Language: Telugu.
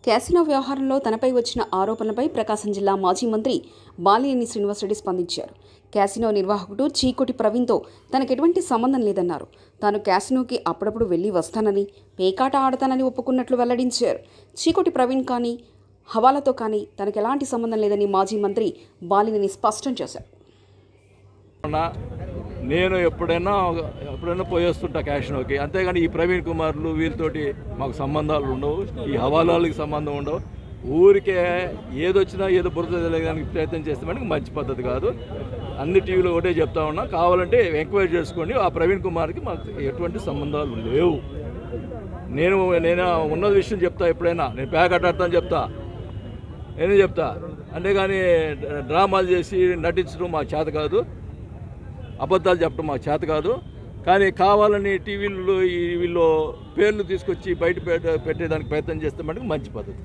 క్యాసినో వ్యవహారంలో తనపై వచ్చిన ఆరోపణలపై ప్రకాశం జిల్లా మాజీ మంత్రి బాలినేని శ్రీనివాసరెడ్డి స్పందించారు క్యాసినో నిర్వాహకుడు చీకొటి ప్రవీణ్తో తనకెటువంటి సంబంధం లేదన్నారు తాను క్యాసినోకి అప్పుడప్పుడు వెళ్లి వస్తానని పేకాట ఆడతానని ఒప్పుకున్నట్లు వెల్లడించారు చీకొటి ప్రవీణ్ కానీ హవాలాతో కానీ తనకు ఎలాంటి సంబంధం లేదని మాజీ మంత్రి బాలినేని స్పష్టం చేశారు ఉన్నా. నేను ఎప్పుడైనా ఎప్పుడైనా పోయేస్తుంటా క్యాషినోకి అంతేగాని ఈ ప్రవీణ్ కుమార్లు వీరితోటి మాకు సంబంధాలు ఉండవు ఈ హవాలాలకి సంబంధం ఉండవు ఊరికే ఏదొచ్చినా ఏదో బురద తెలియడానికి ప్రయత్నం చేస్తే మనకి మంచి పద్ధతి కాదు అన్ని టీవీలో ఒకటే చెప్తా ఉన్నా కావాలంటే ఎంక్వైరీ చేసుకోండి ఆ ప్రవీణ్ కుమార్కి మాకు ఎటువంటి సంబంధాలు లేవు నేను నేను ఉన్న విషయం చెప్తా ఎప్పుడైనా నేను ప్యాక్ అట్టాడతాను చెప్తా నేనే చెప్తా అంతేగాని డ్రామాలు చేసి నటించడం మాకు చేత కాదు అబద్ధాలు చెప్పడం మాకు చేత కాదు కానీ కావాలని టీవీల్లో ఈ వీళ్ళు పేర్లు తీసుకొచ్చి బయట పెట్ట- పెట్టేదానికి ప్రయత్నం చేస్తే మటుకు మంచి పద్ధతి